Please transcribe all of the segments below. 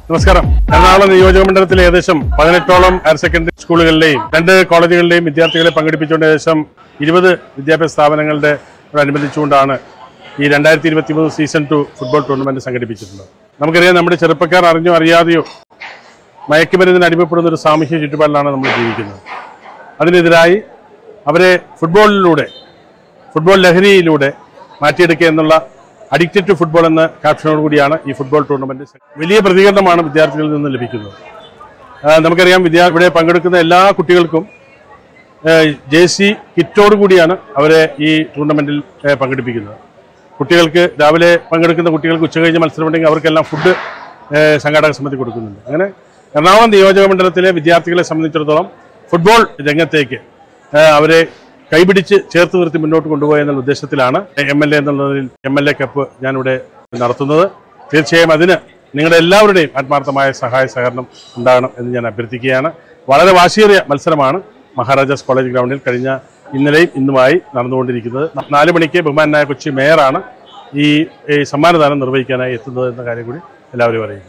നമസ്കാരം എറണാകുളം നിയോജക മണ്ഡലത്തിലെ ഏകദേശം പതിനെട്ടോളം ഹയർ സെക്കൻഡറി സ്കൂളുകളിലെയും രണ്ട് കോളേജുകളിലെയും വിദ്യാർത്ഥികളെ പങ്കെടുപ്പിച്ചുകൊണ്ട് ഏകദേശം ഇരുപത് വിദ്യാഭ്യാസ സ്ഥാപനങ്ങളുടെ അനുബന്ധിച്ചുകൊണ്ടാണ് ഈ രണ്ടായിരത്തി ഇരുപത്തി മൂന്ന് സീസൺ ടു ഫുട്ബോൾ ടൂർണമെന്റ് സംഘടിപ്പിച്ചിട്ടുള്ളത് നമുക്കറിയാം നമ്മുടെ ചെറുപ്പക്കാർ അറിഞ്ഞോ അറിയാതെയോ മയക്കുമരുന്നിന് അടിമപ്പെടുന്ന ഒരു സാമൂഹ്യ ചുറ്റുപാടിലാണ് നമ്മൾ ജീവിക്കുന്നത് അതിനെതിരായി അവരെ ഫുട്ബോളിലൂടെ ഫുട്ബോൾ ലഹരിയിലൂടെ മാറ്റിയെടുക്കുക എന്നുള്ള അഡിക്റ്റഡ് ടു ഫുട്ബോൾ എന്ന ക്യാപ്ഷനോട് കൂടിയാണ് ഈ ഫുട്ബോൾ ടൂർണമെന്റ് വലിയ പ്രതികരണമാണ് വിദ്യാർത്ഥികളിൽ നിന്ന് ലഭിക്കുന്നത് ആ, നമുക്കറിയാം വിദ്യാ ഇവിടെ പങ്കെടുക്കുന്ന എല്ലാ കുട്ടികൾക്കും ജെ സി കിറ്റോട് കൂടിയാണ് അവരെ ഈ ടൂർണമെന്റിൽ ഏ, പങ്കെടുപ്പിക്കുന്നത് കുട്ടികൾക്ക് രാവിലെ പങ്കെടുക്കുന്ന കുട്ടികൾക്ക് ഉച്ചകഴിഞ്ഞ് മത്സരമുണ്ടെങ്കിൽ അവർക്കെല്ലാം ഫുഡ് ഏ, സംഘാടക സമിതി കൊടുക്കുന്നുണ്ട് അങ്ങനെ എറണാകുളം നിയോജക മണ്ഡലത്തിലെ വിദ്യാർത്ഥികളെ സംബന്ധിച്ചിടത്തോളം ഫുട്ബോൾ രംഗത്തേക്ക് ഏ, അവരെ കൈപിടിച്ച് ചേർത്ത് നിർത്തി മുന്നോട്ട് കൊണ്ടുപോയ എന്നുള്ള ഉദ്ദേശത്തിലാണ് എം എൽ എ എന്നുള്ളതിൽ എം എൽ എ കപ്പ് ഞാനിവിടെ നടത്തുന്നത് തീർച്ചയായും അതിന് നിങ്ങളുടെ എല്ലാവരുടെയും ആത്മാർത്ഥമായ സഹായ സഹകരണം ഉണ്ടാകണം എന്ന് ഞാൻ അഭ്യർത്ഥിക്കുകയാണ് വളരെ വാശിയേറിയ മത്സരമാണ് മഹാരാജാസ് കോളേജ് ഗ്രൗണ്ടിൽ കഴിഞ്ഞ ഇന്നലെയും ഇന്നുമായി നടന്നുകൊണ്ടിരിക്കുന്നത് നാല് മണിക്ക് ബഹുമാനായ കൊച്ചി മേയറാണ് ഈ ഈ സമ്മാനദാനം നിർവഹിക്കാനായി എത്തുന്നത് എന്ന കാര്യം കൂടി എല്ലാവരും അറിയും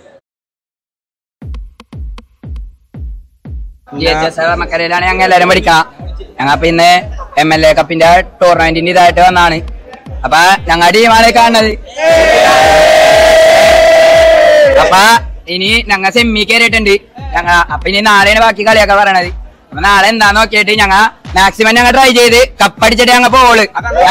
ജി എച്ച് എസ് മക്കരയിലാണ് ഞങ്ങൾ എല്ലാവരും പഠിക്കാം ഞങ്ങൾ അപ്പൊ ഇന്ന് എം എൽ എ കപ്പിന്റെ ടൂർണമെന്റിന്റെ ഇതായിട്ട് വന്നാണ് അപ്പൊ ഞങ്ങൾ ടീമാണ് കാണുന്നത് അപ്പൊ ഇനി ഞങ്ങൾ സെമ്മി കയറിയിട്ടുണ്ട് ഞങ്ങൾ അപ്പൊ ഇനി നാളെയാണ് ബാക്കി കളിയൊക്കെ പറയണത് അപ്പൊ നാളെ എന്താന്ന് നോക്കിയിട്ട് ഞങ്ങ മാക്സിമം ഞങ്ങൾ ട്രൈ ചെയ്ത് കപ്പടിച്ചിട്ട് ഞങ്ങൾ പോള്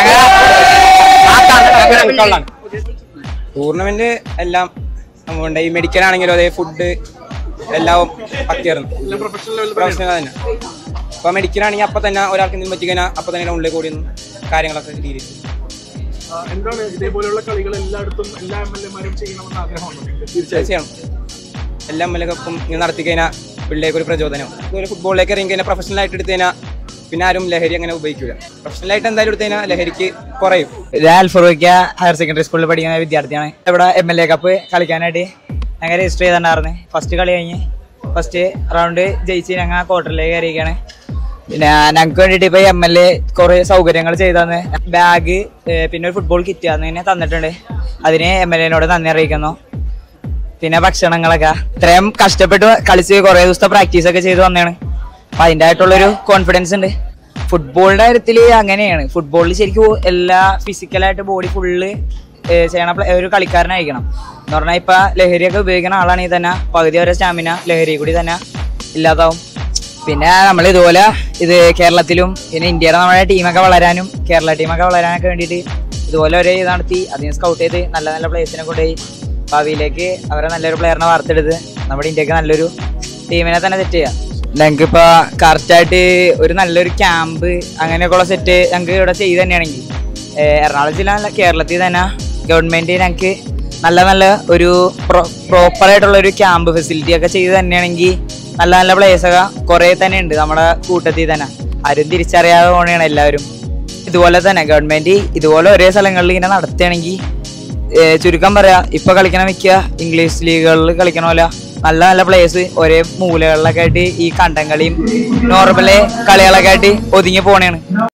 ഞങ്ങൾ ടൂർണമെന്റ് എല്ലാം ഉണ്ട് ഈ മെഡിക്കൽ ആണെങ്കിലും അതെ ഫുഡ് എല്ലാം പറ്റിയായിരുന്നു പ്രൊഫഷണൽ തന്നെ ഇപ്പൊ മെഡിക്കൽ ആണെങ്കിൽ അപ്പൊ തന്നെ ഒരാൾക്ക് എന്തെങ്കിലും പറ്റി കഴിഞ്ഞാൽ അപ്പൊ തന്നെ ഉള്ളിൽ കൂടി ഒന്നും കാര്യങ്ങളൊക്കെ ഡീൽ ചെയ്തു എന്താണ് ഇതേപോലെയുള്ള കളികൾ എല്ലായിടത്തും എല്ലാ എം എൽ എമാരും ചെയ്യണമെന്ന് ആഗ്രഹമുണ്ടോ തീർച്ചയായും എല്ലാം എം എൽ എ കപ്പും ഇങ്ങനെ നടത്തി കഴിഞ്ഞാൽ പിള്ളേർക്ക് ഒരു പ്രചോദനം ഇതുപോലെ ഫുട്ബോളിലേക്ക് ഇറങ്ങി കഴിഞ്ഞാൽ പ്രൊഫഷണൽ ആയിട്ട് എടുത്തു കഴിഞ്ഞാൽ പിന്നെ ആരും ലഹരി അങ്ങനെ ഉപയോഗിക്കില്ല പ്രൊഫഷണൽ ആയിട്ട് എന്തായാലും എടുത്തു കഴിഞ്ഞാൽ ലഹരിക്ക് കുറയും ഞാൻ അൽഫറൂഖ്യ ഹയർ സെക്കൻഡറി സ്കൂളിൽ പഠിക്കുന്ന വിദ്യാർത്ഥിയാണ് ഇവിടെ എം എൽ എ കപ്പ് കളിക്കാനായിട്ട് ഞങ്ങൾ രജിസ്റ്റർ ചെയ്തിട്ടുണ്ടായിരുന്നു ഫസ്റ്റ് കളി കഴിഞ്ഞ് ഫസ്റ്റ് റൗണ്ട് ജയിച്ച് ഞങ്ങൾ ക്വാർട്ടറിലേക്ക് കയറിയിരിക്കുകയാണ് പിന്നെ ഞങ്ങൾക്ക് വേണ്ടിയിട്ട് ഇപ്പോൾ എം എൽ എ കുറേ സൗകര്യങ്ങൾ ചെയ്തന്ന് ബാഗ് പിന്നെ ഒരു ഫുട്ബോൾ കിറ്റ് അതിനെ തന്നിട്ടുണ്ട് അതിന് എം എൽ എനോട് നന്ദി അറിയിക്കുന്നു പിന്നെ ഭക്ഷണങ്ങളൊക്കെ ഇത്രയും കഷ്ടപ്പെട്ട് കളിച്ച് കുറേ ദിവസത്തെ പ്രാക്ടീസ് ഒക്കെ ചെയ്ത് വന്നതാണ് അപ്പൊ അതിൻ്റെ ആയിട്ടുള്ളൊരു കോൺഫിഡൻസ് ഉണ്ട് ഫുട്ബോളിന്റെ കാര്യത്തിൽ അങ്ങനെയാണ് ഫുട്ബോളിൽ ശരിക്കും എല്ലാ ഫിസിക്കലായിട്ട് ബോഡി ഫുള്ള് ചെയ്യണ പ്ലേ- ഒരു കളിക്കാരനായിരിക്കണം എന്ന് പറഞ്ഞാൽ ഇപ്പൊ ലഹരിയൊക്കെ ഉപയോഗിക്കുന്ന ആളാണെങ്കിൽ തന്നെ പകുതി വരെ സ്റ്റാമിന ലഹരി കൂടി തന്നെ ഇല്ലാതാവും പിന്നെ നമ്മൾ ഇതുപോലെ ഇത് കേരളത്തിലും പിന്നെ ഇന്ത്യയുടെ നമ്മുടെ ടീമൊക്കെ വളരാനും കേരള ടീമൊക്കെ വളരാനൊക്കെ വേണ്ടിയിട്ട് ഇതുപോലെ ഒരു ഇത് നടത്തി അതിന് സ്കൗട്ട് ചെയ്ത് നല്ല നല്ല പ്ലേയേഴ്സിനെ കൊണ്ടുപോയി ഭാവിയിലേക്ക് അവരെ നല്ലൊരു പ്ലെയറിനെ വാർത്തെടുത്ത് നമ്മുടെ ഇന്ത്യക്ക് നല്ലൊരു ടീമിനെ തന്നെ സെറ്റ് ചെയ്യാം ഞങ്ങൾക്ക് ഇപ്പൊ കറക്റ്റ് ആയിട്ട് ഒരു നല്ലൊരു ക്യാമ്പ് അങ്ങനെയൊക്കെയുള്ള സെറ്റ് ഞങ്ങൾക്ക് ഇവിടെ ചെയ്ത് തന്നെയാണെങ്കിൽ എറണാകുളം ജില്ല അല്ല കേരളത്തിൽ തന്നെ ഗവൺമെന്റ് ഞങ്ങൾക്ക് നല്ല നല്ല ഒരു പ്രോപ്പർ ആയിട്ടുള്ള ഒരു ക്യാമ്പ് ഫെസിലിറ്റി ഒക്കെ ചെയ്ത് തന്നെയാണെങ്കിൽ നല്ല നല്ല പ്ലേയേഴ്സ് ഒക്കെ കുറെ തന്നെ ഉണ്ട് നമ്മുടെ കൂട്ടത്തിൽ തന്നെ ആരും തിരിച്ചറിയാതെ പോണെയാണ് എല്ലാവരും ഇതുപോലെ തന്നെ ഗവൺമെന്റ് ഇതുപോലെ ഒരേ സ്ഥലങ്ങളിൽ ഇങ്ങനെ നടത്തുകയാണെങ്കിൽ ഏഹ് ചുരുക്കം പറയാ ഇപ്പൊ കളിക്കണ മിക്ക ഇംഗ്ലീഷ് ലീഗുകളിൽ കളിക്കണ പോലെ നല്ല നല്ല പ്ലേയേഴ്സ് ഒരേ മൂലകളിലൊക്കെ ആയിട്ട് ഈ കണ്ടം കളിയും നോർമല് കളികളൊക്കെ ആയിട്ട് ഒതുങ്ങി പോണേണ്